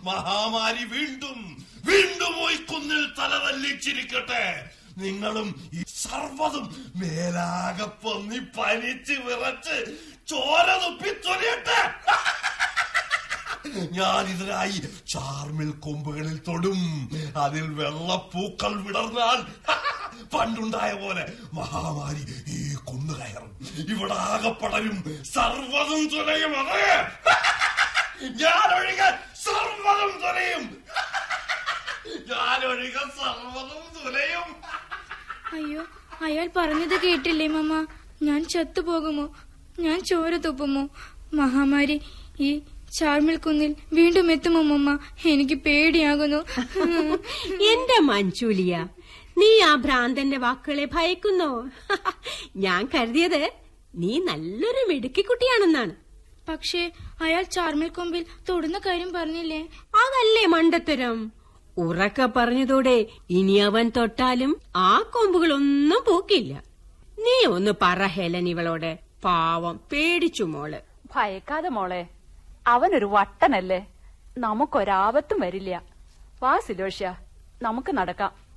മഹാമാരി വീണ്ടും വീണ്ടും പോയി കുന്നിൽ തലതല്ലിച്ചിരിക്കട്ടെ നിങ്ങളും ഈ സർവ്വതും മേലാകെ പൊന്നി പനിച്ച് വിറച്ച് ചോര തുപ്പിത്തൊലിയട്ടെ ഞാൻ ഇതിനായി ചാർമിൽ കൊമ്പുകളിൽ തൊടും അതിൽ വെള്ളപ്പൂക്കൾ വിടർന്നാൽ പണ്ടുണ്ടായ പോലെ മഹാമാരി ഈ കുന്നു കയറും ഇവിടെ ആകെ പടരും സർവ്വതും തുലയും അതെ ഞാനൊഴികെ സർവ്വതും തുലയും ഞാനൊഴികെ സർവ്വതും തുലയും അയ്യോ അയാൾ പറഞ്ഞത് കേട്ടില്ലേ മമ്മ ഞാൻ ചത്തുപോകുമോ ഞാൻ ചോര തുപ്പുമോ മഹാമാരി ഈ ചാർമിൽ കുന്നിൽ വീണ്ടും എത്തുമോ മമ്മ എനിക്ക് പേടിയാകുന്നു എന്റെ മഞ്ചൂലിയ നീ ആ ഭ്രാന്തന്റെ വാക്കുകളെ ഭയക്കുന്നോ ഞാൻ കരുതിയത് നീ നല്ലൊരു മിടുക്കിക്കുട്ടിയാണെന്നാണ് പക്ഷേ അയാൾ ചാർമിൽ കൊമ്പിൽ തൊടുന്ന കാര്യം പറഞ്ഞില്ലേ അതല്ലേ മണ്ടത്തരം ഉറക്ക പറഞ്ഞതോടെ ഇനി അവൻ തൊട്ടാലും ആ കൊമ്പുകളൊന്നും പൂക്കില്ല നീ ഒന്ന് പറ ഹെലൻ ഇവളോട് പാവം പേടിച്ചു മോള് ഭയക്കാതെ മോളെ അവനൊരു വട്ടനല്ലേ നമുക്കൊരാപത്തും വരില്ല വാ സിലോഷ്യ നമുക്ക് നടക്കാം